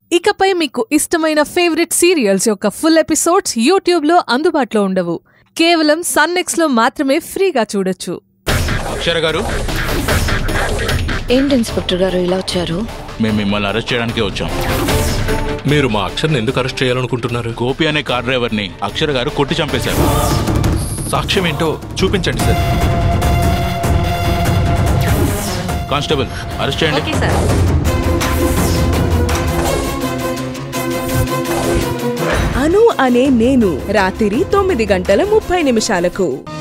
ఇకపై మీకు ఇష్టమైన ఫేవరెట్ సీరియల్స్ యొక్క ఫుల్ ఎపిసోడ్స్ యూట్యూబ్లో అందుబాటులో ఉండవు కేవలం సన్నెక్స్లో మాత్రమే ఫ్రీగా చూడొచ్చు అక్షర గారు ఏంటి ఇన్స్పెక్టర్ గారు ఇలా వచ్చారు మేము మిమ్మల్ని అరెస్ట్ చేయడానికి వచ్చాం మీరు మా అక్షర్ని ఎందుకు అరెస్ట్ చేయాలనుకుంటున్నారు గోపి అనే కార్ డ్రైవర్ని అక్షర గారు కొట్టి చంపేశారు సాక్ష్యం ఏంటో చూపించండి సార్ కానిస్టేబుల్ అరెస్ట్ చేయండి సార్ అను అనే నేను రాత్రి తొమ్మిది గంటల ముప్పై నిమిషాలకు